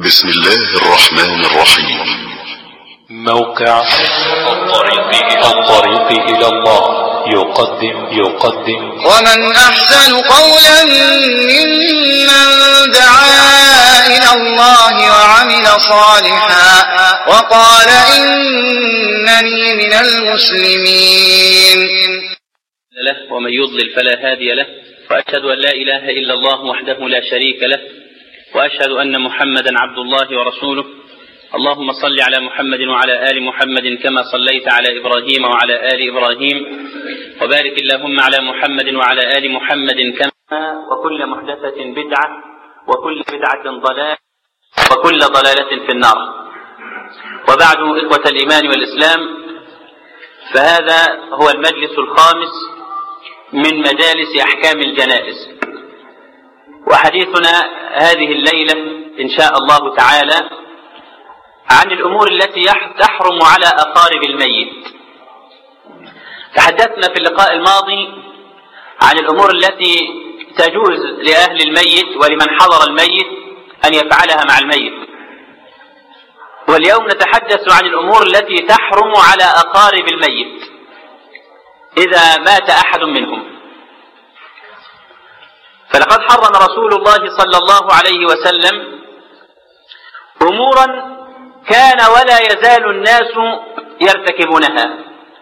بسم الله الرحمن الرحيم موقع الطريق إلى, الطريق إلى الله يقدم يقدم ومن أحسن قولا ممن دعا إلى الله وعمل صالحا وقال إنني من المسلمين له ومن يضلل فلا هادي له وأشهد أن لا إله إلا الله وحده لا شريك له وأشهد أن محمدا عبد الله ورسوله اللهم صل على محمد وعلى آل محمد كما صليت على إبراهيم وعلى آل إبراهيم وبارك اللهم على محمد وعلى آل محمد كما وكل محدثة بدعة وكل بدعة ضلالة وكل ضلالة في النار وبعد إخوة الإيمان والإسلام فهذا هو المجلس الخامس من مجالس أحكام الجنائز وحديثنا هذه الليلة إن شاء الله تعالى عن الأمور التي تحرم على أقارب الميت تحدثنا في اللقاء الماضي عن الأمور التي تجوز لأهل الميت ولمن حضر الميت أن يفعلها مع الميت واليوم نتحدث عن الأمور التي تحرم على أقارب الميت إذا مات أحد منهم فلقد حرم رسول الله صلى الله عليه وسلم أمورا كان ولا يزال الناس يرتكبونها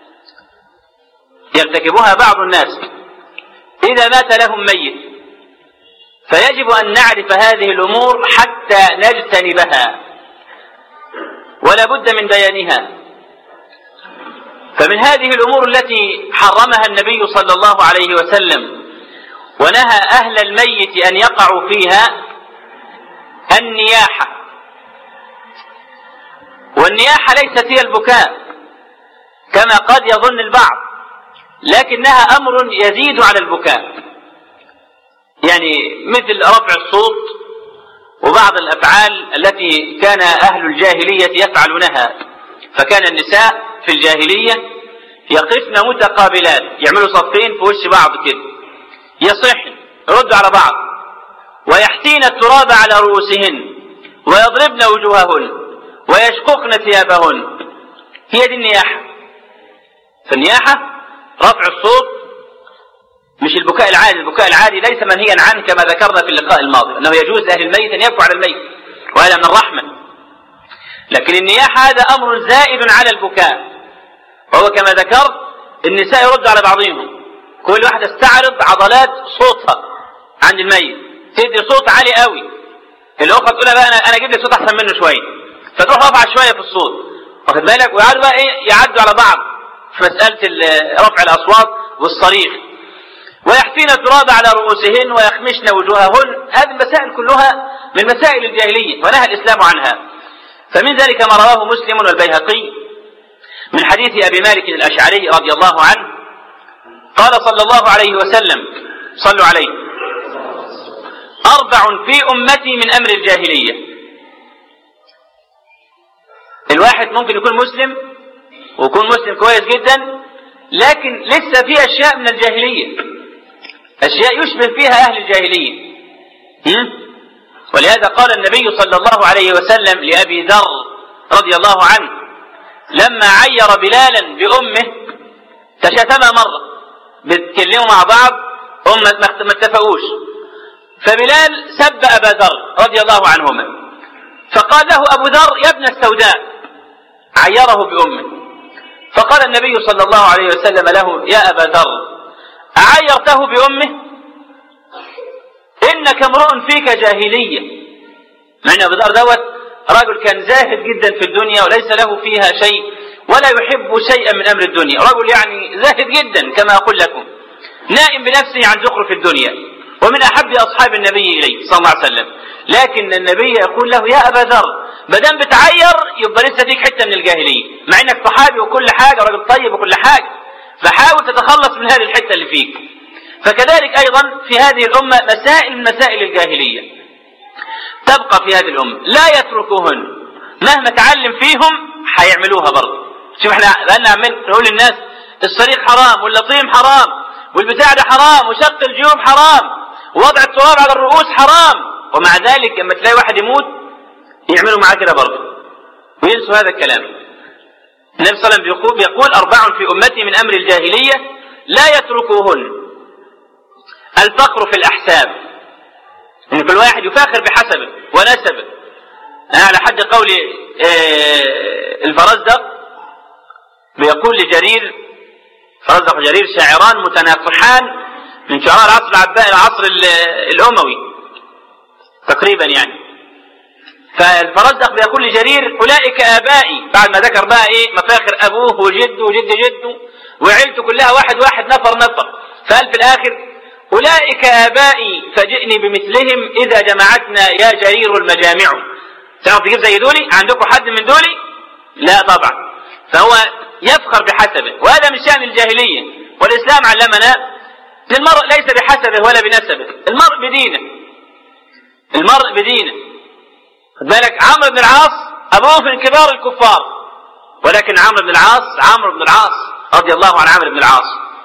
يرتكبها بعض الناس إذا مات لهم ميت فيجب أن نعرف هذه الأمور حتى نجتنبها ولا بد من بيانها فمن هذه الأمور التي حرمها النبي صلى الله عليه وسلم ونهى أهل الميت أن يقعوا فيها النياحة والنياحة ليست هي البكاء كما قد يظن البعض لكنها أمر يزيد على البكاء يعني مثل رفع الصوت وبعض الأفعال التي كان أهل الجاهلية يفعلونها فكان النساء في الجاهلية يقفن متقابلات يعملوا صفين في وش بعض كده يصحن يردوا على بعض ويحتين التراب على رؤوسهن ويضربن وجوههن ويشققن ثيابهن هي دي النياحة فالنياحة رفع الصوت مش البكاء العادي البكاء العادي ليس منهيا عنه كما ذكرنا في اللقاء الماضي انه يجوز لاهل الميت ان يبكوا على الميت وهذا من الرحمه لكن النياحه هذا امر زائد على البكاء وهو كما ذكرت النساء يرد على بعضهم كل واحده تستعرض عضلات صوتها عند الميت تدي صوت عالي قوي الاخرى تقول بقى انا انا اجيب لك صوت احسن منه شويه فتروح رافعه شويه في الصوت واخد بالك ويقعدوا بقى ايه يعدوا على بعض في مساله رفع الاصوات والصريخ ويحفين التراب على رؤوسهن ويخمشن وجوههن هذه المسائل كلها من مسائل الجاهليه ونهى الاسلام عنها فمن ذلك ما رواه مسلم والبيهقي من حديث ابي مالك الاشعري رضي الله عنه قال صلى الله عليه وسلم صلوا عليه اربع في امتي من امر الجاهليه الواحد ممكن يكون مسلم ويكون مسلم كويس جدا لكن لسه في اشياء من الجاهليه اشياء يشبه فيها اهل الجاهليه ولهذا قال النبي صلى الله عليه وسلم لابي ذر رضي الله عنه لما عير بلالا بامه تشتما مره بيتكلموا مع بعض هم ما اتفقوش فبلال سب ابا ذر رضي الله عنهما فقال له ابو ذر يا ابن السوداء عيره بامه فقال النبي صلى الله عليه وسلم له يا ابا ذر أعيرته بأمه إنك امرؤ فيك جاهلية مع أن أبو ذر دوت رجل كان زاهد جدا في الدنيا وليس له فيها شيء ولا يحب شيئا من أمر الدنيا رجل يعني زاهد جدا كما أقول لكم نائم بنفسه عن زخرف الدنيا ومن أحب أصحاب النبي إليه صلى الله عليه وسلم لكن النبي يقول له يا أبا ذر ما دام بتعير يبقى لسه فيك حتة من الجاهلية مع إنك صحابي وكل حاجة راجل طيب وكل حاجة فحاول تتخلص من هذه الحته اللي فيك فكذلك ايضا في هذه الامه مسائل من مسائل الجاهليه تبقى في هذه الامه لا يتركوهن مهما تعلم فيهم هيعملوها برضه شوف احنا بقالنا عمال نقول للناس الصريخ حرام واللطيم حرام والبتاع ده حرام وشق الجيوب حرام ووضع التراب على الرؤوس حرام ومع ذلك لما تلاقي واحد يموت يعملوا معاه كده برضه وينسوا هذا الكلام النبي صلى الله عليه وسلم بيقول, بيقول أربع في أمتي من أمر الجاهلية لا يتركوهن الفقر في الأحساب إن كل واحد يفاخر بحسبه ونسبه على حد قول آه، الفرزدق بيقول لجرير فرزدق وجرير شاعران متناقحان من شعراء العصر العباء العصر الأموي تقريبا يعني فالفرزدق بيقول لجرير أولئك آبائي بعد ما ذكر بقى إيه مفاخر أبوه وجده وجد جده وعيلته كلها واحد واحد نفر نفر فقال في الآخر أولئك آبائي فجئني بمثلهم إذا جمعتنا يا جرير المجامع تعرف تجيب زي دولي عندكم حد من دولي لا طبعا فهو يفخر بحسبه وهذا من شأن الجاهلية والإسلام علمنا أن المرء ليس بحسبه ولا بنسبه المرء بدينه المرء بدينه خد بالك عمرو بن العاص أبوه من كبار الكفار ولكن عمرو بن العاص عمرو بن العاص رضي الله عن عمرو بن العاص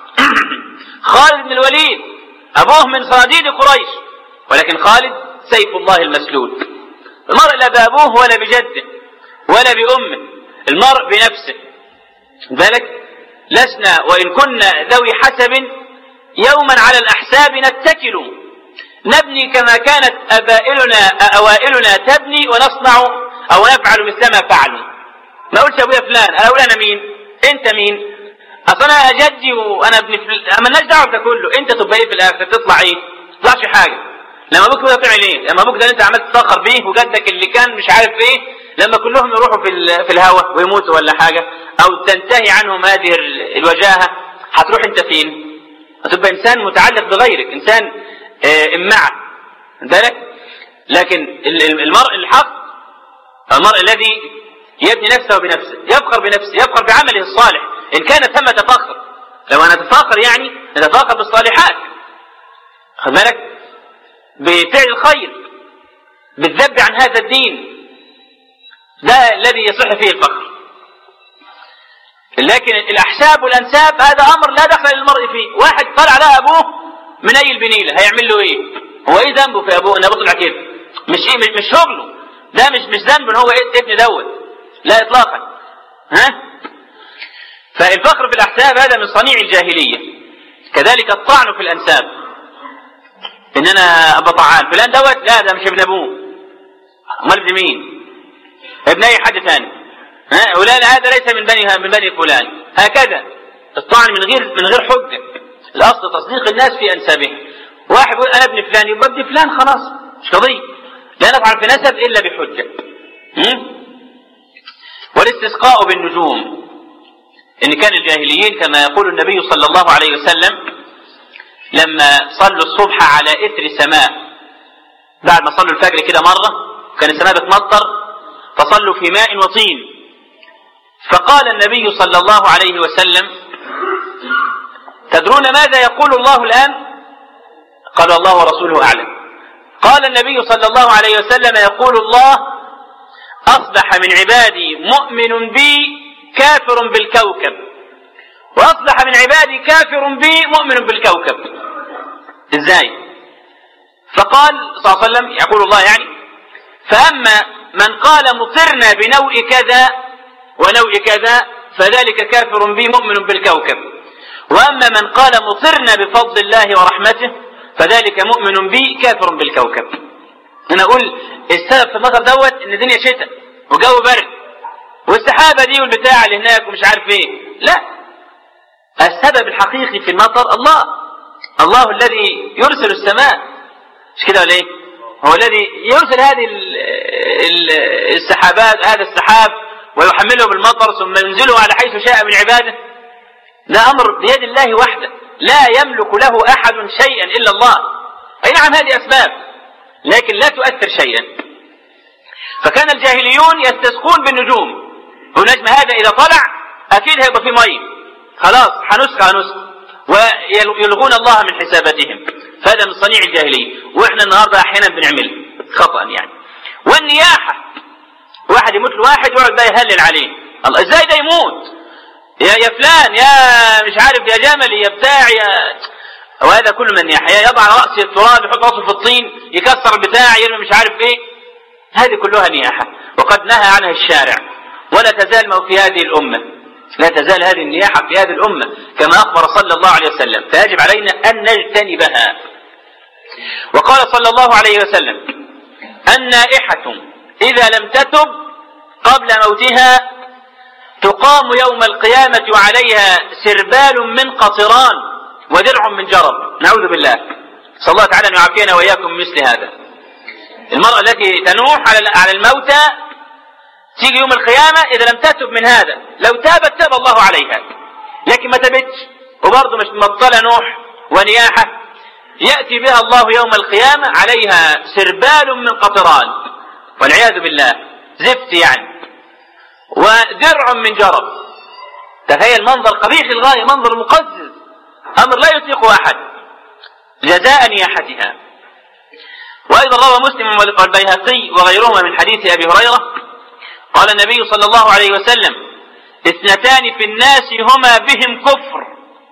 خالد بن الوليد أبوه من صناديد قريش ولكن خالد سيف الله المسلول المرء لا بأبوه ولا بجده ولا بأمه المرء بنفسه ذلك لسنا وإن كنا ذوي حسب يوما على الأحساب نتكل نبني كما كانت أبائلنا أوائلنا تبني ونصنع أو نفعل مثل ما فعلوا ما قلتش أبويا فلان أنا أقول أنا مين أنت مين أصل أنا جدي وأنا ابن فلان مالناش دعوة ده كله أنت تبقى إيه في الآخر تطلع إيه؟ ما تطلعش حاجة لما ابوك ده تعمل ايه؟ لما ابوك ده انت عمال تتفخر بيه وجدك اللي كان مش عارف ايه لما كلهم يروحوا في في الهواء ويموتوا ولا حاجه او تنتهي عنهم هذه الوجاهه هتروح انت فين؟ هتبقى انسان متعلق بغيرك، انسان اه امعه بالك؟ لكن المرء الحق المرء الذي يبني نفسه بنفسه يفخر بنفسه يفخر بعمله الصالح ان كان ثمة فخر لو انا اتفاخر يعني نتفاخر بالصالحات خد بالك بفعل الخير بالذب عن هذا الدين ده الذي يصح فيه الفخر لكن الأحساب والأنساب هذا أمر لا دخل للمرء فيه واحد طلع له أبوه من أي البنيلة هيعمل له إيه هو إيه ذنبه في أبوه أنه بطلع كده مش إيه مش, مش شغله ده مش مش ذنبه إن هو إيه ابن دوت لا إطلاقا ها فالفخر في الأحساب هذا من صنيع الجاهلية كذلك الطعن في الأنساب ان انا ابا طعان فلان دوت لا ده مش ابن ابوه امال ابن مين ابن اي حد ثاني ها فلان هذا ليس من بني من بني فلان هكذا الطعن من غير من غير حجه الاصل تصديق الناس في انسابهم واحد يقول انا ابن فلان يبقى ابن فلان خلاص مش قضيه لا نفعل في نسب الا بحجه والاستسقاء بالنجوم ان كان الجاهليين كما يقول النبي صلى الله عليه وسلم لما صلوا الصبح على اثر سماء بعد ما صلوا الفجر كده مره كان السماء بتمطر فصلوا في ماء وطين فقال النبي صلى الله عليه وسلم تدرون ماذا يقول الله الان قال الله ورسوله اعلم قال النبي صلى الله عليه وسلم يقول الله اصبح من عبادي مؤمن بي كافر بالكوكب واصبح من عبادي كافر بي مؤمن بالكوكب ازاي فقال صلى الله عليه وسلم يقول الله يعني فاما من قال مطرنا بنوء كذا ونوء كذا فذلك كافر بي مؤمن بالكوكب واما من قال مطرنا بفضل الله ورحمته فذلك مؤمن بي كافر بالكوكب انا اقول السبب في المطر دوت ان الدنيا شتاء وجو برد والسحابه دي والبتاع اللي هناك ومش عارف ايه لا السبب الحقيقي في المطر الله الله الذي يرسل السماء مش كده ولا ايه هو الذي يرسل هذه السحابات هذا السحاب ويحمله بالمطر ثم ينزله على حيث شاء من عباده ده امر بيد الله وحده لا يملك له احد شيئا الا الله اي نعم هذه اسباب لكن لا تؤثر شيئا فكان الجاهليون يستسقون بالنجوم والنجم هذا اذا طلع اكيد هيبقى فيه ميه خلاص هنسقى هنسقى ويلغون الله من حساباتهم فهذا من صنيع الجاهلية واحنا النهاردة احيانا بنعمل خطأ يعني والنياحة واحد يموت لواحد يقعد بقى يهلل عليه الله ازاي ده يموت يا يا فلان يا مش عارف يا جملي يا بتاع يا وهذا كل من نياحة يضع على رأسه التراب يحط رأسه في الطين يكسر البتاع يرمي مش عارف ايه هذه كلها نياحة وقد نهى عنها الشارع ولا تزال في هذه الأمة لا تزال هذه النياحة في هذه الأمة كما أخبر صلى الله عليه وسلم فيجب علينا أن نجتنبها وقال صلى الله عليه وسلم النائحة إذا لم تتب قبل موتها تقام يوم القيامة وعليها سربال من قطران ودرع من جرب نعوذ بالله صلى الله تعالى أن يعافينا وإياكم من مثل هذا المرأة التي تنوح على على الموتى تيجي يوم القيامة إذا لم تتب من هذا لو تابت تاب الله عليها لكن ما تبتش وبرضه مش مبطلة نوح ونياحة يأتي بها الله يوم القيامة عليها سربال من قطران والعياذ بالله زفت يعني ودرع من جرب تخيل منظر قبيح للغاية منظر مقزز أمر لا يطيقه أحد جزاء نياحتها وأيضا روى مسلم والبيهقي وغيرهما من حديث أبي هريرة قال النبي صلى الله عليه وسلم اثنتان في الناس هما بهم كفر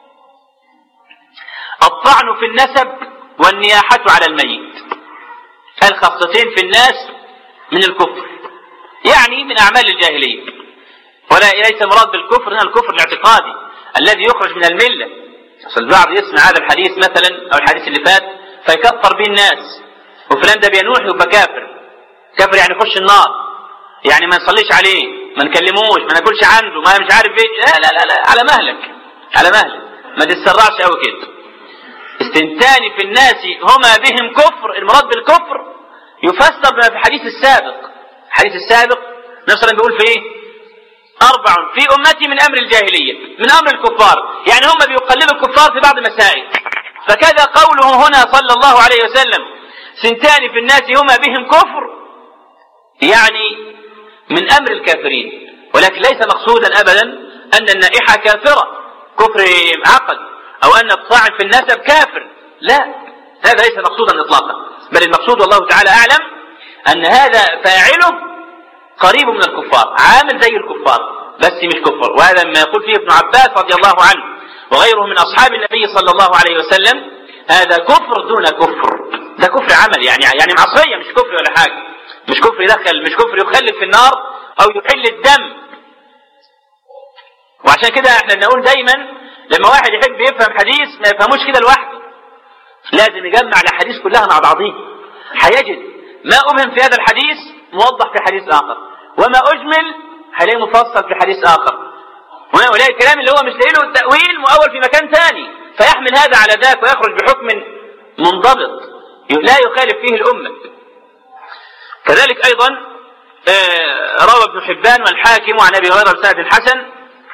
الطعن في النسب والنياحة على الميت الخاصتين في الناس من الكفر يعني من أعمال الجاهلية ولا ليس مراد بالكفر هنا الكفر الاعتقادي الذي يخرج من الملة أصل البعض يسمع هذا الحديث مثلا أو الحديث اللي فات فيكفر به الناس وفلان ده بينوح يبقى كافر كافر يعني يخش النار يعني ما نصليش عليه ما نكلموش ما ناكلش عنده ما مش عارف ايه لا لا لا, لا على مهلك على مهلك ما تتسرعش قوي كده استنتان في الناس هما بهم كفر المراد بالكفر يفسر بما في الحديث السابق الحديث السابق مثلا بيقول في ايه أربع في أمتي من أمر الجاهلية من أمر الكفار يعني هم بيقلدوا الكفار في بعض المسائل فكذا قوله هنا صلى الله عليه وسلم سنتان في الناس هما بهم كفر يعني من أمر الكافرين ولكن ليس مقصودا أبدا أن النائحة كافرة كفر عقد أو أن الطاعن في النسب كافر لا هذا ليس مقصودا إطلاقا بل المقصود والله تعالى أعلم أن هذا فاعله قريب من الكفار عامل زي الكفار بس مش كفر وهذا ما يقول فيه ابن عباس رضي الله عنه وغيره من أصحاب النبي صلى الله عليه وسلم هذا كفر دون كفر ده كفر عمل يعني يعني معصية مش كفر ولا حاجة مش كفر يدخل مش كفر يخلد في النار أو يحل الدم وعشان كده احنا بنقول دايما لما واحد يحب يفهم حديث ما يفهموش كده لوحده لازم يجمع الاحاديث كلها مع بعضيها هيجد ما ابهم في هذا الحديث موضح في حديث اخر وما اجمل هلاقيه مفصل في حديث اخر ولاقي الكلام اللي هو مش لاقي له تاويل مؤول في مكان ثاني فيحمل هذا على ذاك ويخرج بحكم منضبط لا يخالف فيه الامه كذلك ايضا روى ابن حبان والحاكم عن ابي هريره بسند الحسن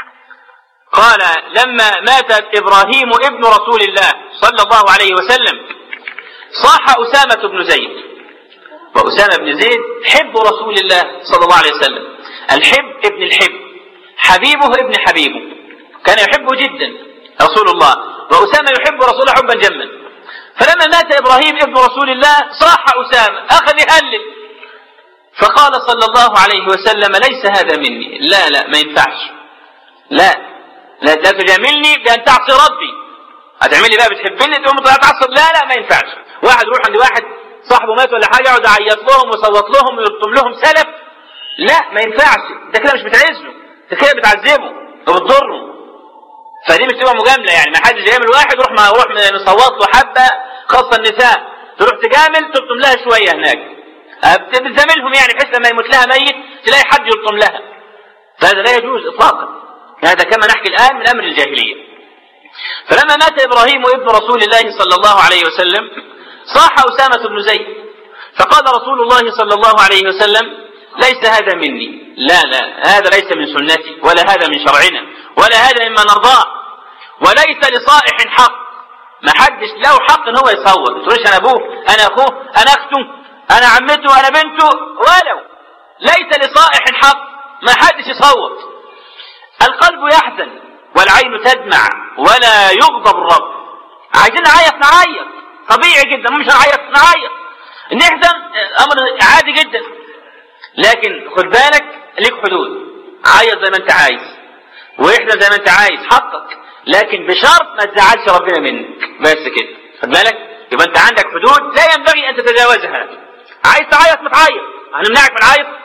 قال لما مات ابراهيم ابن رسول الله صلى الله عليه وسلم صاح اسامه بن زيد واسامه بن زيد حب رسول الله صلى الله عليه وسلم الحب ابن الحب حبيبه ابن حبيبه كان يحبه جدا رسول الله واسامه يحب رسوله حبا جما فلما مات ابراهيم ابن رسول الله صاح اسامه اخذ يهلل فقال صلى الله عليه وسلم ليس هذا مني لا لا ما ينفعش لا لا, لا تجاملني بأن تعصي ربي هتعملي بقى بتحبني تقوم تعصي لا لا ما ينفعش واحد يروح عند واحد صاحبه مات ولا حاجه يقعد يعيط لهم ويصوت لهم ويرطم لهم سلف لا ما ينفعش ده كده مش بتعز له ده كده بتعذبه وبتضره فدي مش تبقى مجامله يعني ما حدش يعمل واحد يروح ما يروح مصوت له حبه خاصه النساء تروح تجامل تلطم لها شويه هناك بتزاملهم يعني بحيث لما يموت لها ميت تلاقي حد يلطم لها فهذا لا يجوز اطلاقا هذا كما نحكي الآن من أمر الجاهلية فلما مات إبراهيم ابن رسول الله صلى الله عليه وسلم صاح أسامة بن زيد فقال رسول الله صلى الله عليه وسلم ليس هذا مني لا لا هذا ليس من سنتي ولا هذا من شرعنا ولا هذا مما نرضاه وليس لصائح حق ما حدش له حق ان هو يصوت ما تقولش انا ابوه انا اخوه انا اخته انا عمته انا بنته ولو ليس لصائح حق ما حدش يصوت القلب يحزن والعين تدمع ولا يغضب الرب عايزين نعيط نعيط طبيعي جدا مش نعيط نعيط نحزن امر عادي جدا لكن خد بالك ليك حدود عيط زي ما انت عايز واحزن زي ما انت عايز حقك لكن بشرط ما تزعلش ربنا منك بس كده خد بالك يبقى انت عندك حدود لا ينبغي ان تتجاوزها عايز تعيط ما تعيط هنمنعك من العيط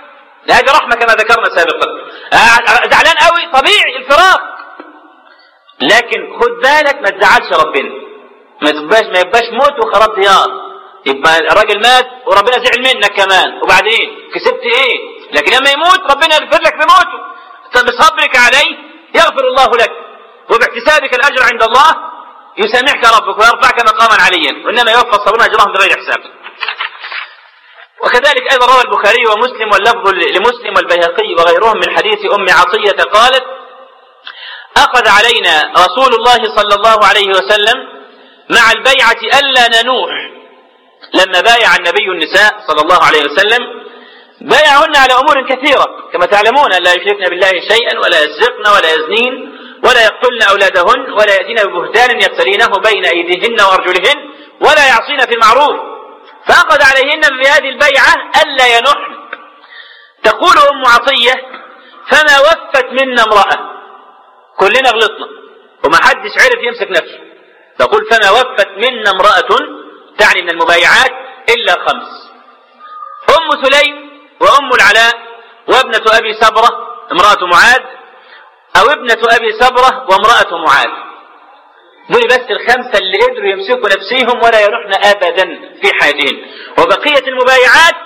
هذه رحمة كما ذكرنا سابقا آه، زعلان قوي طبيعي الفراق لكن خد بالك ما تزعلش ربنا ما تبقاش ما يبقاش موت وخراب ديار يبقى الراجل مات وربنا زعل منك كمان وبعدين كسبت ايه لكن لما يموت ربنا يغفر لك بموته بصبرك عليه يغفر الله لك وباحتسابك الاجر عند الله يسامحك ربك ويرفعك مقاما عليا وانما يوفى الصابرون اجرهم بغير حساب وكذلك ايضا روى البخاري ومسلم واللفظ لمسلم والبيهقي وغيرهم من حديث ام عطيه قالت اخذ علينا رسول الله صلى الله عليه وسلم مع البيعه الا ننوح لما بايع النبي النساء صلى الله عليه وسلم بايعهن على امور كثيره كما تعلمون لا يشركن بالله شيئا ولا يسرقن ولا يزنين ولا يقتلن اولادهن ولا ياتين ببهتان يفترينه بين ايديهن وارجلهن ولا يعصين في المعروف فاخذ عليهن بهذه البيعه الا ينحن تقول ام عطيه فما وفت منا امراه كلنا غلطنا وما حدش عرف يمسك نفسه تقول فما وفت منا امراه تعني من المبايعات الا خمس ام سليم وام العلاء وابنه ابي سبره امراه معاذ او ابنه ابي سبره وامراه معاذ دول بس الخمسه اللي قدروا يمسكوا نفسيهم ولا يروحن ابدا في حياتهم وبقيه المبايعات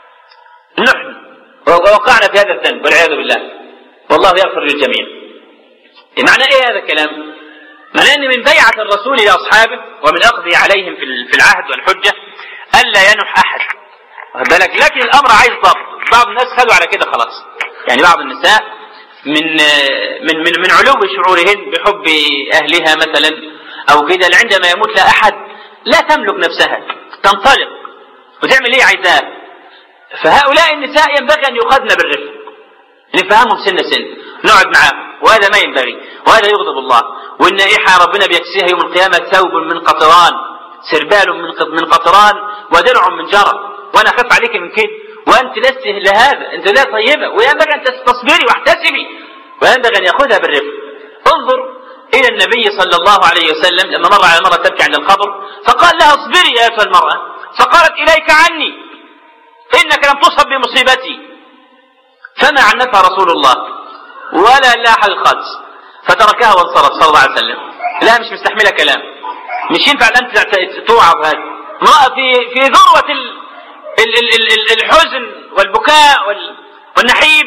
نحن ووقعنا في هذا الذنب والعياذ بالله والله يغفر للجميع معنى ايه هذا الكلام معناه ان من بيعه الرسول لاصحابه ومن اخذه عليهم في العهد والحجه الا ينح احد واخد بالك لكن الامر عايز ضبط بعض الناس خلوا على كده خلاص يعني بعض النساء من من من من علو شعورهن بحب اهلها مثلا او كده عندما يموت لا احد لا تملك نفسها تنطلق وتعمل ايه عايزاه فهؤلاء النساء ينبغي ان يقادن بالرفق نفهمهم سن سن نقعد معاهم وهذا ما ينبغي وهذا يغضب الله والنائحة ربنا بيكسيها يوم القيامة ثوب من قطران سربال من من قطران ودرع من جرى وانا اخاف عليك من كده وانت لست لهذا انت لا طيبه وينبغي ان تصبري واحتسبي وينبغي ان ياخذها بالرفق انظر الى النبي صلى الله عليه وسلم لما مر على المراه تبكي عند القبر فقال لها اصبري يا ايتها المراه فقالت اليك عني انك لم تصب بمصيبتي فما عنتها رسول الله ولا لاح الخدس فتركها وانصرف صلى الله عليه وسلم لا مش مستحمله كلام مش ينفع ان انت توعظ هذا امراه في في ذروه ال ال ال ال الحزن والبكاء وال والنحيب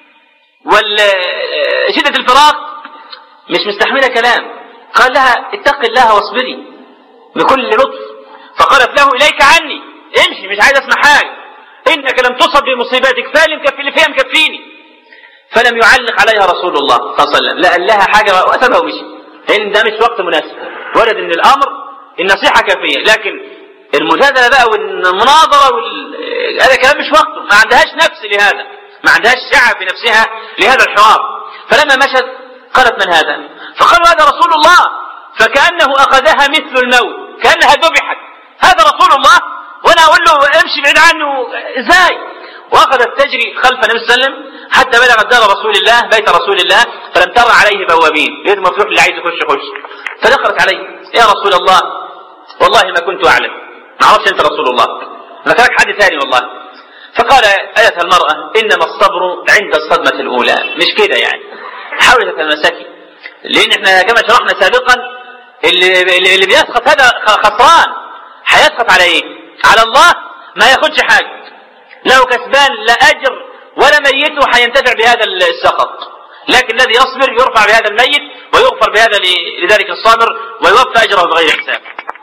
وشدة الفراق مش مستحملة كلام قال لها اتق الله واصبري بكل لطف فقالت له إليك عني امشي مش عايز اسمع حاجة إنك لم تصب بمصيبتك فالي مكفي اللي فيها مكفيني فلم يعلق عليها رسول الله صلى الله عليه وسلم لا قال لها حاجة وأسبها ومشي لأن ده مش وقت مناسب ورد إن الأمر النصيحة كافية لكن المجادله بقى والمناظره وال... هذا كلام مش وقته ما عندهاش نفس لهذا ما عندهاش سعه في نفسها لهذا الحوار فلما مشت قالت من هذا فقالوا هذا رسول الله فكانه اخذها مثل الموت كانها ذبحت هذا رسول الله وانا اقول له امشي بعيد عنه ازاي واخذت تجري خلف النبي صلى الله عليه وسلم حتى بلغت دار رسول الله بيت رسول الله فلم تر عليه بوابين بيت مفتوح اللي عايز يخش يخش فدخلت عليه يا رسول الله والله ما كنت اعلم ما اعرفش انت رسول الله ذكرك حد ثاني والله فقال ايتها المراه انما الصبر عند الصدمه الاولى مش كده يعني حاولي تتمسكي لان احنا كما شرحنا سابقا اللي اللي بيسقط هذا خسران هيسقط على ايه؟ على الله ما ياخدش حاجه له كسبان لا اجر ولا ميته هينتفع بهذا السقط لكن الذي يصبر يرفع بهذا الميت ويغفر بهذا لذلك الصابر ويوفى اجره بغير حساب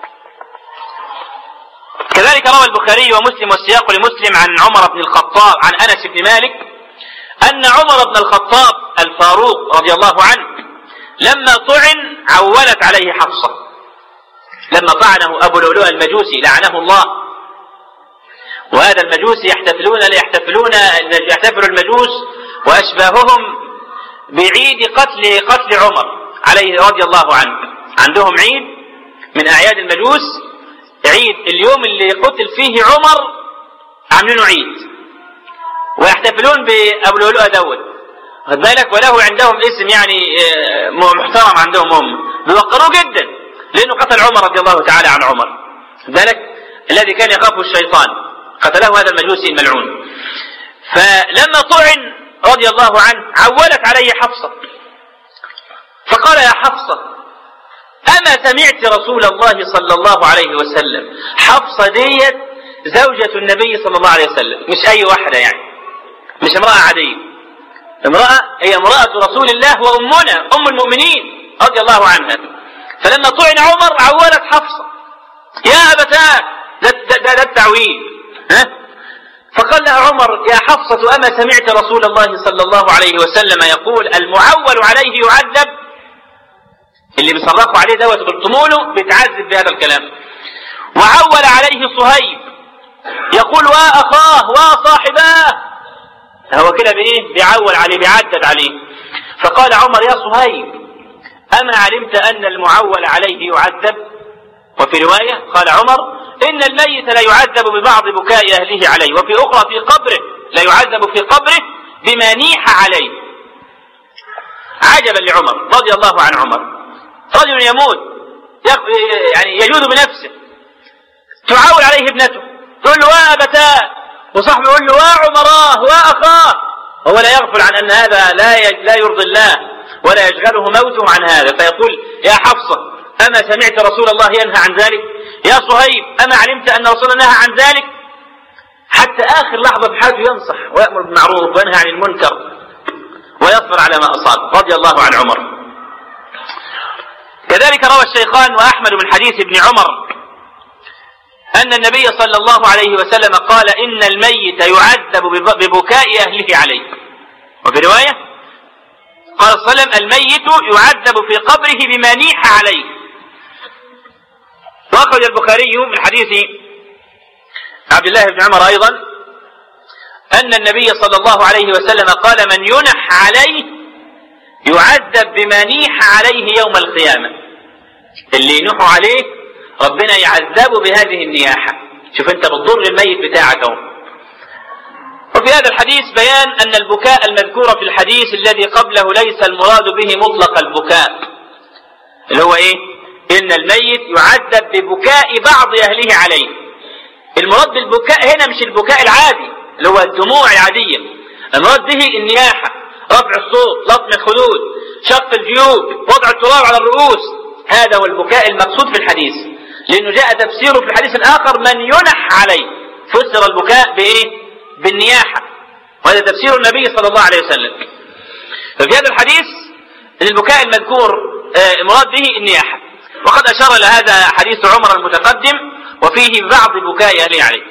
كذلك روى البخاري ومسلم والسياق لمسلم عن عمر بن الخطاب عن انس بن مالك ان عمر بن الخطاب الفاروق رضي الله عنه لما طعن عولت عليه حفصه لما طعنه ابو لؤلؤ المجوسي لعنه الله وهذا المجوس يحتفلون يحتفلون يحتفل المجوس واشباههم بعيد قتل قتل عمر عليه رضي الله عنه عندهم عيد من اعياد المجوس عيد اليوم اللي قتل فيه عمر عاملينه عيد ويحتفلون بابو لؤلؤه دوت خد بالك وله عندهم اسم يعني محترم عندهم هم بيوقروه جدا لانه قتل عمر رضي الله تعالى عن عمر خد بالك الذي كان يخافه الشيطان قتله هذا المجوسي الملعون فلما طعن رضي الله عنه عولت عليه حفصة فقال يا حفصة أما سمعت رسول الله صلى الله عليه وسلم حفصة ديت زوجة النبي صلى الله عليه وسلم مش أي واحدة يعني مش امرأة عادية امرأة هي امرأة رسول الله وأمنا أم المؤمنين رضي الله عنها فلما طعن عمر عولت حفصة يا أبتاه ده, ده, ده, ده التعويل ها فقال لها عمر يا حفصة أما سمعت رسول الله صلى الله عليه وسلم يقول المعول عليه يعذب اللي بيصرخوا عليه دوت وبيلطموا له بيتعذب بهذا الكلام وعول عليه صهيب يقول وأخاه وصاحباه هو كده بايه بيعول عليه بيعدد عليه فقال عمر يا صهيب أما علمت أن المعول عليه يعذب وفي رواية قال عمر إن الميت لا يعذب ببعض بكاء أهله عليه وفي أخرى في قبره لا يعذب في قبره بما نيح عليه عجبا لعمر رضي الله عن عمر رجل يموت يعني يجود بنفسه تعاول عليه ابنته تقول له وابتاه وصاحبه يقول له وعمراه واخاه هو لا يغفل عن ان هذا لا لا يرضي الله ولا يشغله موته عن هذا فيقول يا حفصه اما سمعت رسول الله ينهى عن ذلك يا صهيب اما علمت ان رسول الله نهى عن ذلك حتى اخر لحظه في حياته ينصح ويامر بالمعروف وينهى عن المنكر ويصبر على ما اصاب رضي الله عن عمر كذلك روى الشيخان واحمد من حديث ابن عمر أن النبي صلى الله عليه وسلم قال إن الميت يعذب ببكاء أهله عليه وفي رواية قال صلى الله عليه وسلم الميت يعذب في قبره بما نيح عليه وأخرج البخاري من حديث عبد الله بن عمر أيضا أن النبي صلى الله عليه وسلم قال من ينح عليه يعذب بما نيح عليه يوم القيامة اللي ينحوا عليه ربنا يعذبه بهذه النياحة شوف انت بتضر الميت بتاعك اهو وفي هذا الحديث بيان ان البكاء المذكور في الحديث الذي قبله ليس المراد به مطلق البكاء اللي هو ايه ان الميت يعذب ببكاء بعض اهله عليه المراد بالبكاء هنا مش البكاء العادي اللي هو الدموع العادية المراد به النياحة رفع الصوت لطم الخدود شق الجيوب وضع التراب على الرؤوس هذا هو البكاء المقصود في الحديث لأنه جاء تفسيره في الحديث الآخر من ينح عليه فسر البكاء بإيه؟ بالنياحة وهذا تفسير النبي صلى الله عليه وسلم ففي هذا الحديث أن البكاء المذكور آه مراد به النياحة وقد أشار إلى هذا حديث عمر المتقدم وفيه بعض بكاء أهله عليه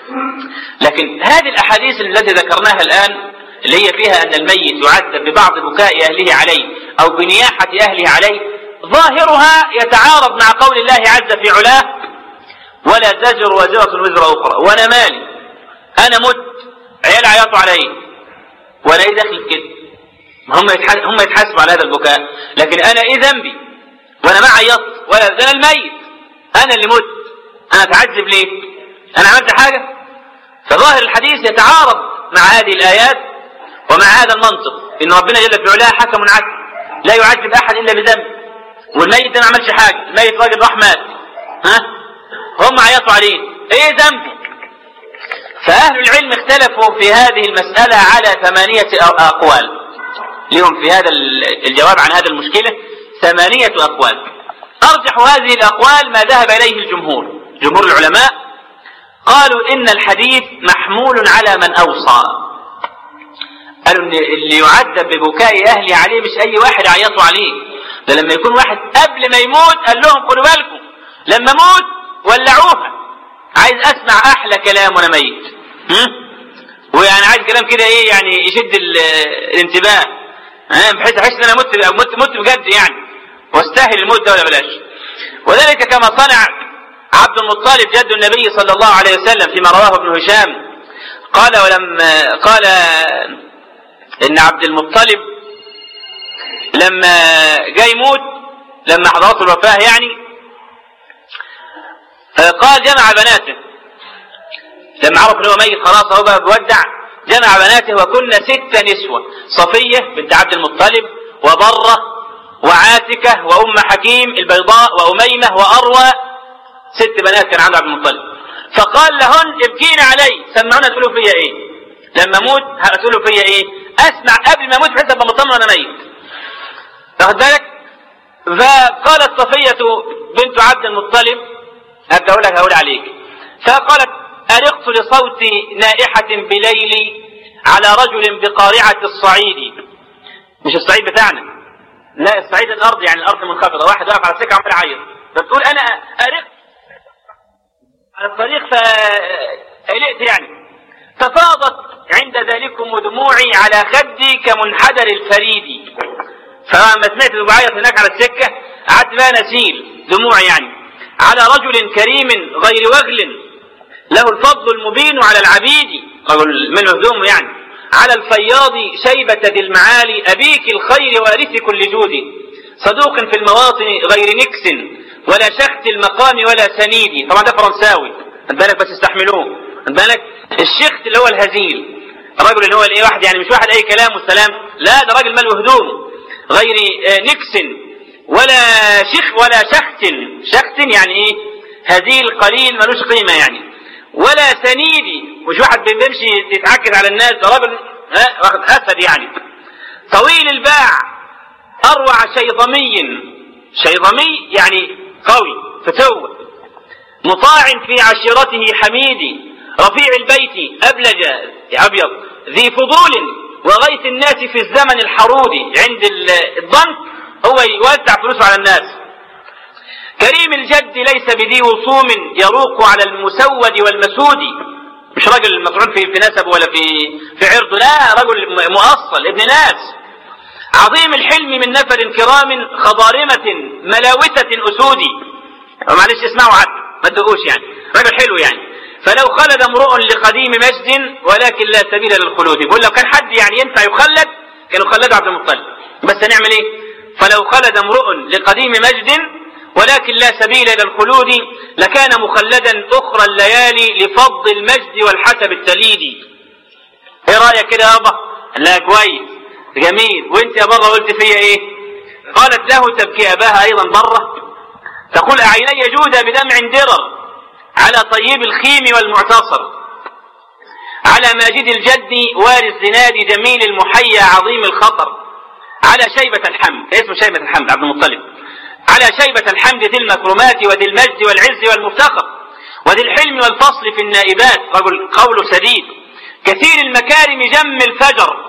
لكن هذه الأحاديث التي ذكرناها الآن اللي هي فيها أن الميت يعذب ببعض بكاء أهله عليه أو بنياحة أهله عليه ظاهرها يتعارض مع قول الله عز في علاه ولا تزر وزرة وزر أخرى وأنا مالي أنا مت عيال عياطوا علي وأنا إيه دخل في كده هم هم يتحاسبوا على هذا البكاء لكن أنا إيه ذنبي وأنا ما عيطت ولا ده أنا الميت أنا اللي مت أنا أتعذب ليه؟ أنا عملت حاجة؟ فظاهر الحديث يتعارض مع هذه الآيات ومع هذا المنطق إن ربنا جل في علاه حكم عدل لا يعذب أحد إلا بذنب والميت ده ما عملش حاجه الميت راجل راح مات ها هم عيطوا عليه ايه ذنبه فاهل العلم اختلفوا في هذه المساله على ثمانيه اقوال لهم في هذا الجواب عن هذا المشكله ثمانيه اقوال ارجح هذه الاقوال ما ذهب اليه الجمهور جمهور العلماء قالوا ان الحديث محمول على من اوصى قالوا ان اللي يعذب ببكاء اهلي عليه مش اي واحد عيطوا عليه ده لما يكون واحد قبل ما يموت قال لهم خدوا بالكم لما موت ولعوها عايز اسمع احلى كلام وانا ميت ويعني عايز كلام كده ايه يعني يشد الانتباه ها بحيث احس ان انا مت مت مت بجد يعني واستاهل الموت ده ولا بلاش وذلك كما صنع عبد المطلب جد النبي صلى الله عليه وسلم فيما رواه ابن هشام قال ولما قال ان عبد المطلب لما جاي يموت لما حضرته الوفاة يعني قال جمع بناته لما عرف ان هو ميت خلاص هو بقى بيودع جمع بناته وكنا ست نسوة صفية بنت عبد المطلب وبرة وعاتكة وأم حكيم البيضاء وأميمة وأروى ست بنات كان عنده عبد المطلب فقال لهن ابكين علي سمعونا تقولوا فيا ايه لما اموت هتقولوا فيا ايه اسمع قبل ما اموت بحيث ابقى مطمن انا ميت واخد بالك فقالت صفية بنت عبد المطلب هبدا اقول لك هقول عليك فقالت أرقت لصوت نائحة بليلي على رجل بقارعة الصعيد مش الصعيد بتاعنا لا الصعيد الأرض يعني الأرض منخفضة واحد واقف على السكة عمال يعيط فبتقول أنا أرقت على الطريق فقلقت يعني ففاضت عند ذلكم دموعي على خدي كمنحدر الفريد فلما سمعت بعيط هناك على السكة قعدت بقى نسيل دموع يعني على رجل كريم غير وغل له الفضل المبين على العبيد رجل من هدومه يعني على الفياض شيبة ذي المعالي أبيك الخير وارث كل جود صدوق في المواطن غير نكس ولا شخت المقام ولا سنيد طبعا ده فرنساوي خد بالك بس استحملوه خد بالك الشخت اللي هو الهزيل الرجل اللي هو الايه واحد يعني مش واحد اي كلام والسلام لا ده راجل ماله هدومه غير نكس ولا شيخ ولا شخت شخت يعني ايه هزيل قليل ملوش قيمة يعني ولا سنيدي مش واحد بيمشي يتعكز على الناس ده راجل ها واخد اسد يعني طويل الباع اروع شيظمي شيظمي يعني قوي فتوة مطاع في عشيرته حميدي رفيع البيت ابلج ابيض ذي فضول وغيث الناس في الزمن الحرودي عند الضنك هو يوزع فلوسه على الناس كريم الجد ليس بذي وصوم يروق على المسود والمسود مش راجل مطعون في في نسبه ولا في في عرضه لا رجل مؤصل ابن ناس عظيم الحلم من نفر كرام خضارمة ملاوثة أسودي معلش اسمعوا عد ما تدقوش يعني راجل حلو يعني فلو خلد امرؤ لقديم مجد ولكن لا سبيل للخلود بيقول لو كان حد يعني ينفع يخلد كانوا خلدوا عبد المطلب بس هنعمل ايه فلو خلد امرؤ لقديم مجد ولكن لا سبيل الى الخلود لكان مخلدا اخرى الليالي لفض المجد والحسب التليدي ايه رايك كده يابا لا كويس جميل وانت يا بابا قلت فيا ايه قالت له تبكي اباها ايضا بره تقول اعيني جود بدمع درر على طيب الخيم والمعتصر على ماجد الجد وارث الزناد جميل المحيا عظيم الخطر على شيبة الحمد اسمه شيبة الحمد عبد المطلب على شيبة الحمد ذي المكرمات وذي المجد والعز والمفتخر وذي الحلم والفصل في النائبات رجل قول سديد كثير المكارم جم الفجر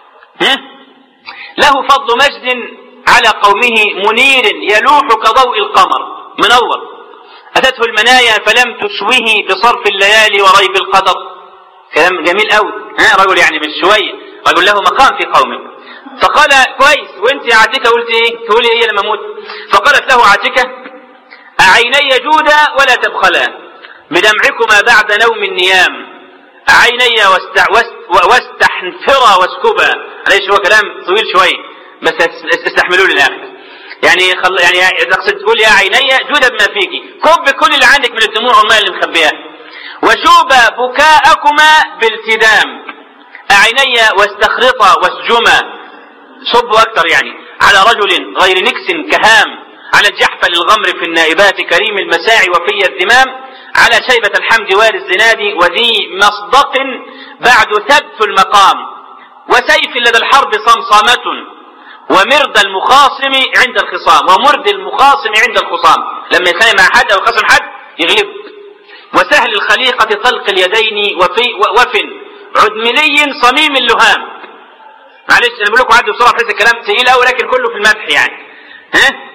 له فضل مجد على قومه منير يلوح كضوء القمر منور أتته المنايا فلم تشوه بصرف الليالي وريب القدر كلام جميل قوي ها رجل يعني مش شوية رجل له مقام في قومه فقال كويس وانت يا عتيكة قلت ايه تقولي ايه لما اموت فقالت له عتيكة أعيني جودا ولا تبخلا بدمعكما بعد نوم النيام عيني واست... واست... واستحنفرا واسكبا ليش هو كلام طويل شوي بس استحملوه للاخر يعني خل... يعني تقصد تقول يا عيني جود بما فيك كب كل اللي عندك من الدموع والماء اللي مخبياه وشوب بكاءكما بالتدام أعيني واستخرطا واسجما صبوا أكثر يعني على رجل غير نكس كهام على الجحفل الغمر في النائبات كريم المساعي وفي الذمام على شيبة الحمد وار الزناد وذي مصدق بعد ثبت المقام وسيف لدى الحرب صمصامة ومرد المخاصم عند الخصام ومرد المخاصم عند الخصام لما يخانق مع حد او يخاصم حد يغلب وسهل الخليقة طلق اليدين وفي وف عدملي صميم اللهام معلش انا بقول لكم عدوا بسرعه في الكلام تقيل قوي لكن كله في المدح يعني ها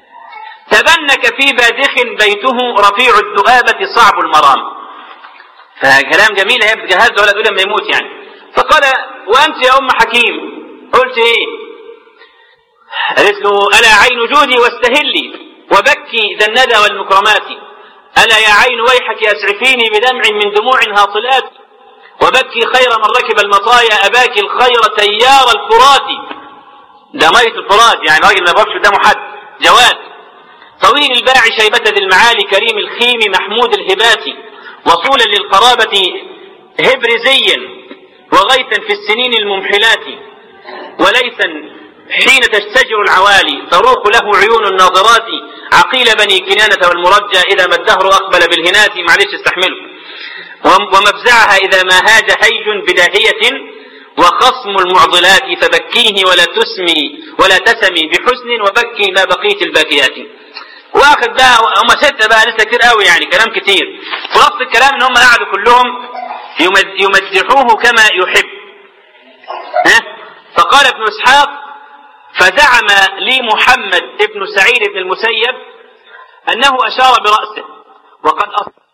تبنك في بادخ بيته رفيع الذؤابة صعب المرام فكلام جميل هي بتجهزه ولا تقول لما يموت يعني فقال وانت يا ام حكيم قلت ايه قالت له الا عين جودي واستهلي وبكي ذا الندى والمكرمات الا يا عين ويحك اسعفيني بدمع من دموع هاطلات وبكي خير من ركب المطايا اباك الخير تيار الفرات ده مية الفرات يعني راجل ما بقفش قدامه حد جواد طويل الباع شيبة ذي المعالي كريم الخيم محمود الهبات وصولا للقرابة هبرزيا وغيثا في السنين الممحلات وليثا حين تشتجر العوالي تروق له عيون الناظرات عقيل بني كنانة والمرجى إذا ما الدهر أقبل بالهنات معلش استحمله ومفزعها إذا ما هاج هيج بداهية وخصم المعضلات فبكيه ولا تسمي ولا تسمي بحسن وبكي ما بقيت الباكيات واخد بقى هم ستة بقى لسه كتير قوي يعني كلام كتير خلاصة الكلام ان هم قعدوا كلهم يمدحوه كما يحب ها فقال ابن اسحاق فزعم لي محمد ابن سعيد بن المسيب انه اشار برأسه وقد أصبح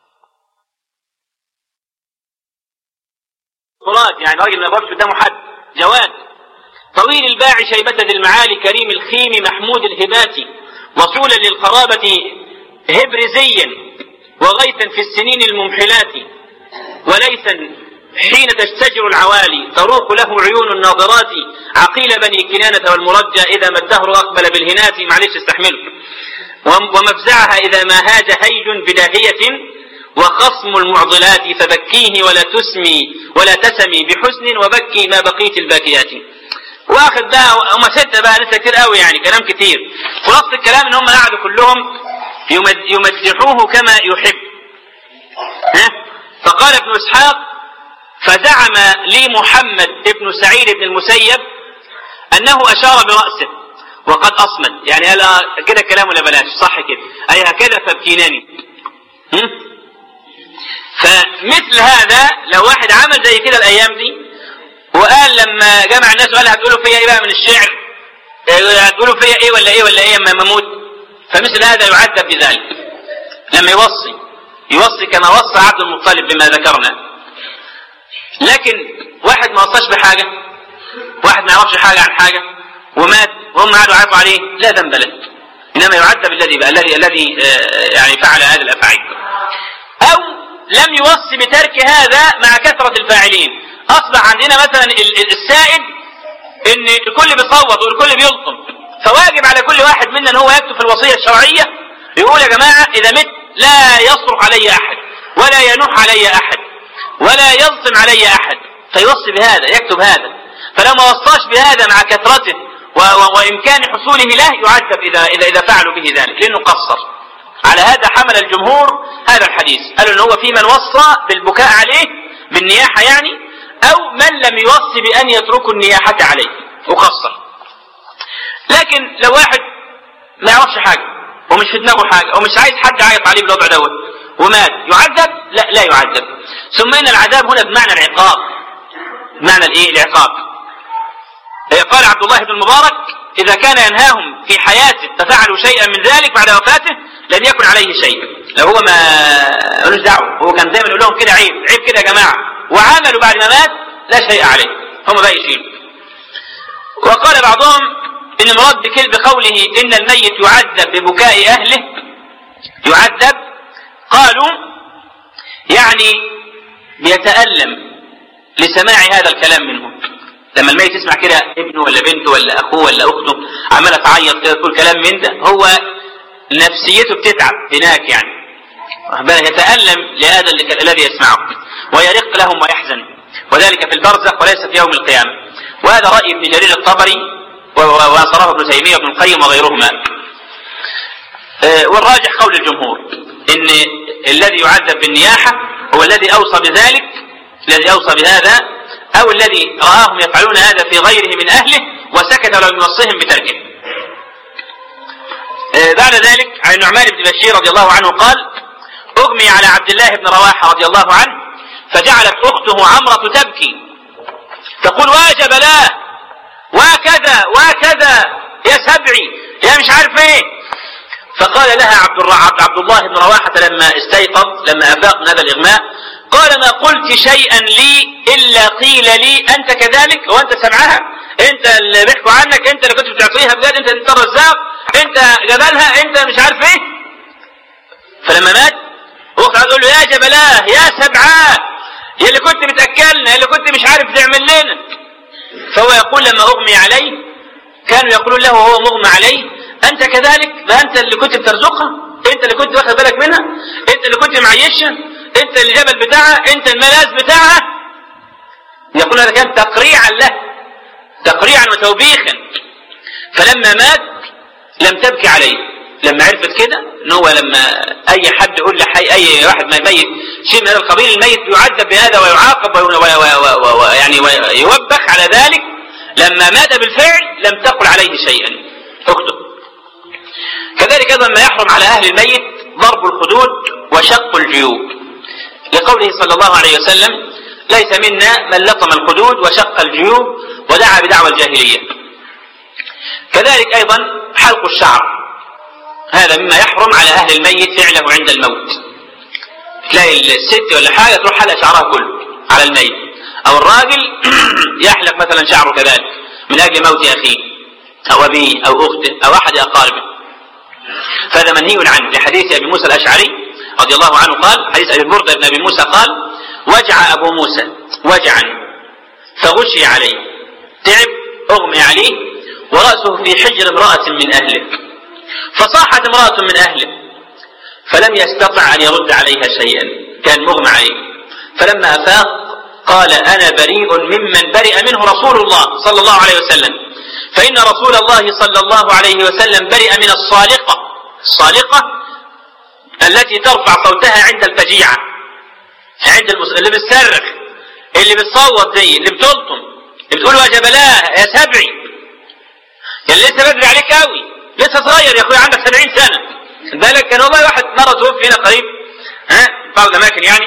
فرات يعني راجل ما يقفش قدامه حد جواد طويل الباع شيبة ذي المعالي كريم الخيم محمود الهبات وصولا للقرابة هبرزيا وغيثا في السنين الممحلات وليثا حين تشتجر العوالي تروق له عيون الناظرات عقيل بني كنانة والمرجى إذا ما الدهر أقبل بالهنات معلش استحمله ومفزعها إذا ما هاج هيج بداهية وخصم المعضلات فبكيه ولا تسمي ولا تسمي بحسن وبكي ما بقيت الباكيات واخد بقى هم ستة بقى لسه كتير قوي يعني كلام كتير خلاصة الكلام ان هم قعدوا كلهم يمدحوه كما يحب ها فقال ابن اسحاق فزعم لي محمد ابن سعيد بن المسيب انه اشار برأسه وقد اصمد يعني قال كده كلام ولا بلاش صح كده اي هكذا فابكيناني فمثل هذا لو واحد عمل زي كده الايام دي وقال لما جمع الناس وقال هتقولوا فيا ايه بقى من الشعر هتقولوا فيا ايه ولا ايه ولا ايه اما اموت فمثل هذا يعذب بذلك لما يوصي يوصي كما وصى عبد المطلب بما ذكرنا لكن واحد ما وصاش بحاجة واحد ما يعرفش حاجة عن حاجة ومات وهم قعدوا يعرفوا عليه لا ذنب له انما يعذب الذي الذي الذي يعني فعل هذه الافاعيل او لم يوصي بترك هذا مع كثرة الفاعلين اصبح عندنا مثلا السائد ان الكل بيصوت والكل بيلطم فواجب على كل واحد منا ان هو يكتب في الوصية الشرعية يقول يا جماعة اذا مت لا يصرخ علي احد ولا ينوح علي احد ولا يلطم علي احد فيوصي بهذا يكتب هذا فلو ما وصاش بهذا مع كثرته و و وامكان حصوله له يعذب اذا اذا اذا فعلوا به ذلك لانه قصر على هذا حمل الجمهور هذا الحديث قالوا ان هو في من وصى بالبكاء عليه بالنياحه يعني او من لم يوصي بان يتركوا النياحه عليه وقصر لكن لو واحد ما يعرفش حاجه ومش في دماغه حاجه ومش عايز حد يعيط عليه بالوضع دوت ومات يعذب لا لا يعذب ثم ان العذاب هنا بمعنى العقاب بمعنى الايه العقاب قال عبد الله بن المبارك إذا كان ينهاهم في حياته ففعلوا شيئا من ذلك بعد وفاته لن يكن عليه شيء لو هو ما ملوش دعوه هو كان دايما يقول لهم كده عيب عيب كده يا جماعه وعملوا بعد ما مات لا شيء عليه هم بقى يشيلوا وقال بعضهم ان المراد بكل بقوله ان الميت يعذب ببكاء اهله يعذب قالوا يعني بيتألم لسماع هذا الكلام منهم لما الميت يسمع كده ابنه ولا بنته ولا اخوه ولا اخته عماله تعيط كده تقول كلام من ده هو نفسيته بتتعب هناك يعني يتألم لهذا الذي يسمعه ويرق لهم ويحزن وذلك في البرزخ وليس في يوم القيامة وهذا رأي ابن جرير الطبري وأصره ابن تيمية وابن القيم وغيرهما والراجح قول الجمهور ان الذي يعذب بالنياحة هو الذي اوصى بذلك الذي اوصى بهذا او الذي راهم يفعلون هذا في غيره من اهله وسكت ولم يوصيهم بتركه بعد ذلك عن النعمان بن بشير رضي الله عنه قال اغمي على عبد الله بن رواحة رضي الله عنه فجعلت اخته عمرة تبكي تقول واجب لا وكذا وكذا يا سبعي يا مش عارف ايه فقال لها عبد الرعب عبد الله بن رواحة لما استيقظ لما أفاق من هذا الإغماء قال ما قلت شيئا لي إلا قيل لي أنت كذلك وأنت سمعها أنت اللي بيحكوا عنك أنت اللي كنت بتعطيها بجد أنت أنت الرزاق أنت جبلها أنت مش عارف إيه فلما مات أخرى تقول له يا جبلاه يا سبعاه يا اللي كنت بتأكلنا يا اللي كنت مش عارف تعمل لنا فهو يقول لما أغمي عليه كانوا يقولون له وهو مغمى عليه أنت كذلك ده أنت اللي كنت بترزقها أنت اللي كنت واخد بالك منها أنت اللي كنت معيشها أنت الجبل بتاعها أنت الملاذ بتاعها يقول هذا كان تقريعا له تقريعا وتوبيخا فلما مات لم تبكي عليه لما عرفت كده ان هو لما اي حد يقول لحي اي واحد ما ميت شيء من هذا القبيل الميت يعذب بهذا ويعاقب ويعني ويوبخ على ذلك لما مات بالفعل لم تقل عليه شيئا اكتب كذلك ايضا ما يحرم على اهل الميت ضرب الخدود وشق الجيوب لقوله صلى الله عليه وسلم ليس منا من لطم الخدود وشق الجيوب ودعا بدعوى الجاهليه كذلك ايضا حلق الشعر هذا مما يحرم على اهل الميت فعله عند الموت تلاقي الست ولا حاجه تروح حلق شعرها كله على الميت او الراجل يحلق مثلا شعره كذلك من اجل موت اخيه او ابيه او اخته او احد اقاربه فهذا منهي عنه لحديث ابي موسى الاشعري رضي الله عنه قال حديث ابي برده بن ابي موسى قال وجع ابو موسى وجعا فغشي عليه تعب اغمي عليه وراسه في حجر امراه من اهله فصاحت امراه من اهله فلم يستطع ان يرد عليها شيئا كان مغمى عليه فلما افاق قال انا بريء ممن برئ منه رسول الله صلى الله عليه وسلم فان رسول الله صلى الله عليه وسلم برئ من الصالقه الصالقه التي ترفع صوتها عند الفجيعه عند المس... اللي بتصرخ اللي بتصوت زي اللي بتلطم اللي بتقول يا جبلاه يا سبعي يعني لسه بدري عليك قوي لسه صغير يا اخويا عندك 70 سنه بالك كان والله واحد مره توفي هنا قريب ها بعض الاماكن يعني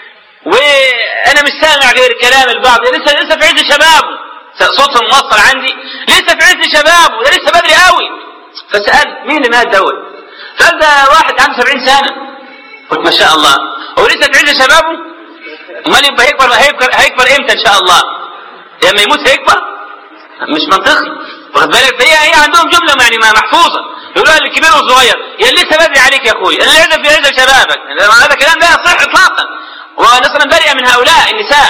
وانا مش سامع غير كلام البعض لسه لسه في عز شبابه صوتهم موصل عندي لسه في عز شبابه ده لسه بدري قوي فسال مين اللي مات دوت قال ده واحد عنده 70 سنه قلت ما شاء الله هو لسه في عز شبابه امال يبقى هيكبر هيكبر هيكبر امتى ان شاء الله لما يموت هيكبر مش منطقي واخد بالك فهي هي عندهم جمله يعني محفوظه يقولوا الكبير والصغير يا لسه بدري عليك يا اخوي اللي عزة في عز شبابك هذا الكلام لا يصح اطلاقا ونصرا برئ من هؤلاء النساء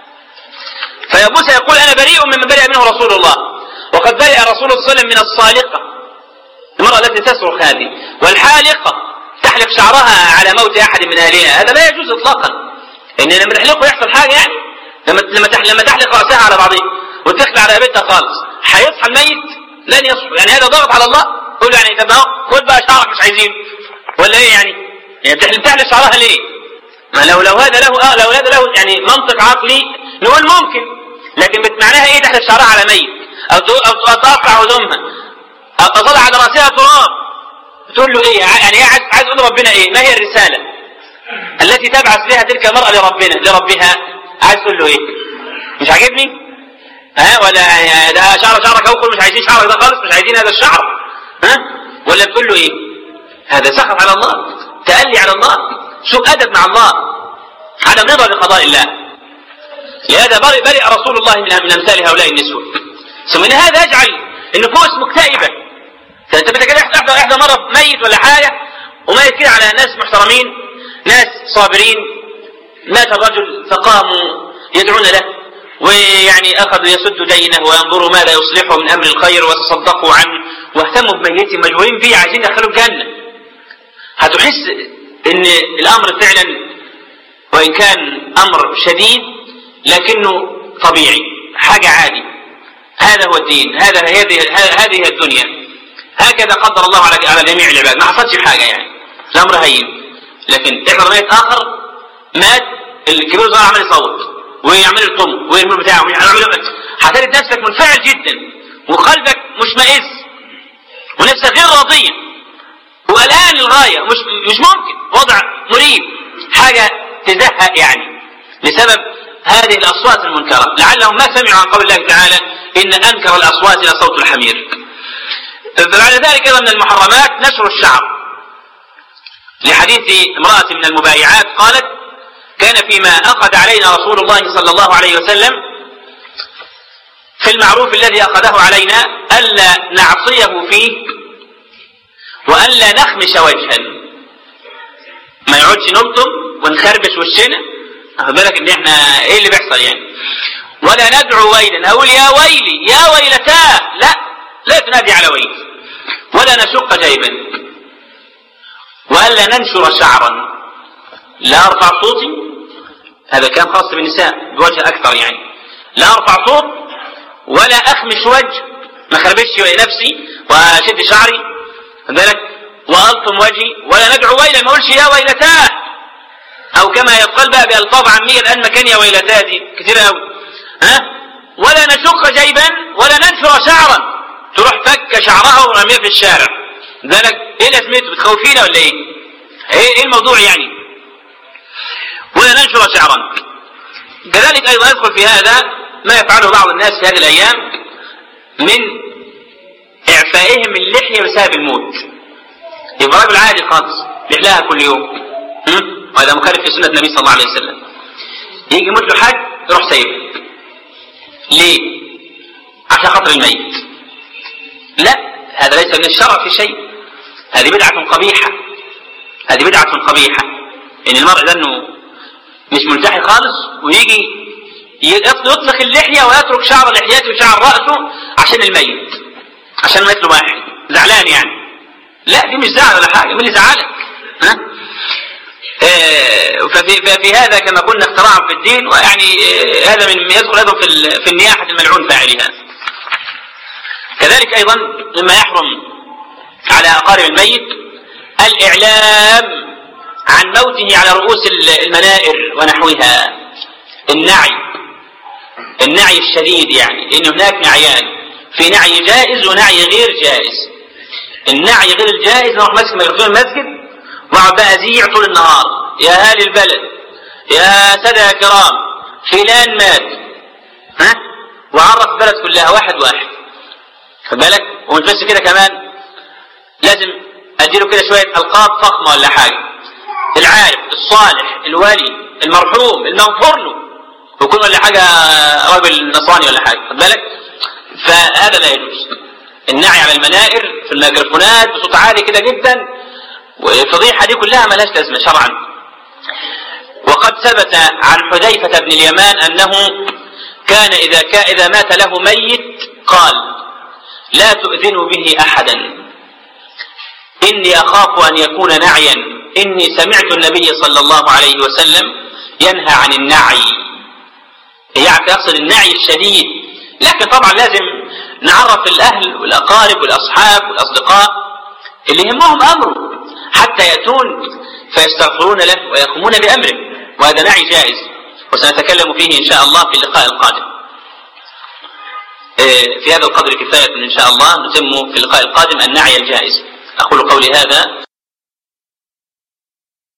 فيا موسى يقول انا بريء ممن برئ منه رسول الله وقد برئ الرسول صلى الله عليه وسلم من الصالقه المراه التي تصرخ هذه والحالقه تحلق شعرها على موت احد من اهلها هذا لا يجوز اطلاقا ان لما تحلقه يحصل حاجه يعني لما لما لما تحلق راسها على بعضها وتخلع على رقبتها خالص هيصحى الميت لن يصحى يعني هذا ضغط على الله قول يعني طب اهو خد بقى شعرك مش عايزينه ولا ايه يعني؟ يعني بتحلم تحلق شعرها ليه؟ ما لو لو هذا له اه لو هذا له يعني منطق عقلي نقول ممكن لكن معناها ايه تحلق شعرها على ميت او او تقطع هدومها او تضع على راسها تراب تقول له ايه يعني هي عايز عايز تقول ربنا ايه؟ ما هي الرساله؟ التي تبعث بها تلك المرأة لربنا لربها عايز تقول له ايه؟ مش عاجبني؟ ها ولا ده شعر شعرك اهو مش عايزين شعرك ده خالص مش عايزين هذا الشعر ها ولا تقول له ايه؟ هذا سخط على الله تألي على الله سوء أدب مع الله عدم رضا بقضاء الله لهذا برئ برئ رسول الله من من امثال هؤلاء النسوة ثم ان هذا يجعل النفوس مكتئبة فانت بتكلم احدى احدى مرة ميت ولا حاجة وميت كده على ناس محترمين ناس صابرين مات الرجل فقاموا يدعون له ويعني اخذوا يسدوا دينه وينظروا ماذا يصلحه من امر الخير وتصدقوا عنه واهتموا بميته مشغولين به عايزين يدخلوا الجنه. هتحس ان الامر فعلا وان كان امر شديد لكنه طبيعي حاجه عادي هذا هو الدين هذا هذه هذه هي الدنيا هكذا قدر الله على على جميع العباد ما حصلش حاجه يعني الامر هين لكن احنا ميت اخر مات الكبير صار عمال يصوت ويعمل الطم ويعمل بتاعه هتجد نفسك منفعل جدا وقلبك مشمئز ونفسك غير راضيه وقلقان للغايه مش مش ممكن وضع مريب حاجه تزهق يعني بسبب هذه الاصوات المنكره لعلهم ما سمعوا عن قول الله تعالى ان انكر الاصوات لصوت الحمير بعد ذلك ايضا من المحرمات نشر الشعر لحديث امراه من المبايعات قالت كان فيما أخذ علينا رسول الله صلى الله عليه وسلم في المعروف الذي أخذه علينا ألا نعصيه فيه وألا نخمش وجها ما يقعدش نلطم ونخربش وشنا أخذ بالك إن إحنا إيه اللي بيحصل يعني ولا ندعو ويلا أقول يا ويلي يا ويلتاه لا لا تنادي على ويل ولا نشق جيبا وألا ننشر شعرا لا أرفع صوتي هذا كان خاص بالنساء بوجه أكثر يعني لا أرفع صوت ولا أخمش وجه ما خربش نفسي وأشد شعري بالك والطم وجهي ولا ندعو ويلا ما اقولش يا ويلتاه او كما يقال بقى بالفاظ عاميه الان مكان يا ويلتاه دي كتير قوي ها ولا نشق جيبا ولا ننشر شعرا تروح فك شعرها ورميها في الشارع ذلك ايه لازمته بتخوفينا ولا ايه؟ ايه ايه الموضوع يعني؟ ولا ننشر شعرا كذلك ايضا يدخل في هذا ما يفعله بعض الناس في هذه الايام من اعفائهم اللحيه بسبب الموت يبقى راجل عادي خالص يحلاها كل يوم هم؟ وهذا مخالف في سنه النبي صلى الله عليه وسلم يجي يموت له حد يروح سايبه ليه؟ عشان خاطر الميت لا هذا ليس من الشرع في شيء هذه بدعة قبيحة هذه بدعة قبيحة إن المرء ده إنه مش ملتحي خالص ويجي يطلق اللحية ويترك شعر لحيته وشعر رأسه عشان الميت عشان ميت له واحد زعلان يعني لا دي مش زعل ولا حاجة مين اللي زعلك ها آه ففي, ففي هذا كما قلنا اختراع في الدين ويعني آه هذا من يدخل ايضا في, في النياحة الملعون فاعلها كذلك ايضا مما يحرم على اقارب الميت الاعلام عن موته على رؤوس المنائر ونحوها النعي النعي الشديد يعني لان هناك نعيان في نعي جائز ونعي غير جائز النعي غير الجائز نروح ماسك ميكروفون المسجد واقعد بقى ازيع طول النهار يا اهل البلد يا ساده يا كرام فلان مات ها وعرف البلد كلها واحد واحد خد بالك ومش بس كده كمان لازم اديله كده شويه القاب فخمه ولا حاجه العارف الصالح الولي المرحوم المغفور له يكون ولا حاجه راجل نصراني ولا حاجه خد بالك فهذا لا يجوز النعي على المنائر في الميكروفونات بصوت عالي كده جدا والفضيحه دي كلها ملهاش لازمه شرعا وقد ثبت عن حذيفه بن اليمان انه كان اذا كان اذا مات له ميت قال لا تؤذنوا به احدا اني اخاف ان يكون نعيا اني سمعت النبي صلى الله عليه وسلم ينهى عن النعي يعني يقصد النعي الشديد لكن طبعا لازم نعرف الاهل والاقارب والاصحاب والاصدقاء اللي يهمهم امره حتى ياتون فيستغفرون له ويقومون بامره وهذا نعي جائز وسنتكلم فيه ان شاء الله في اللقاء القادم في هذا القدر كفايه ان شاء الله نتم في اللقاء القادم النعي الجائز اقول قولي هذا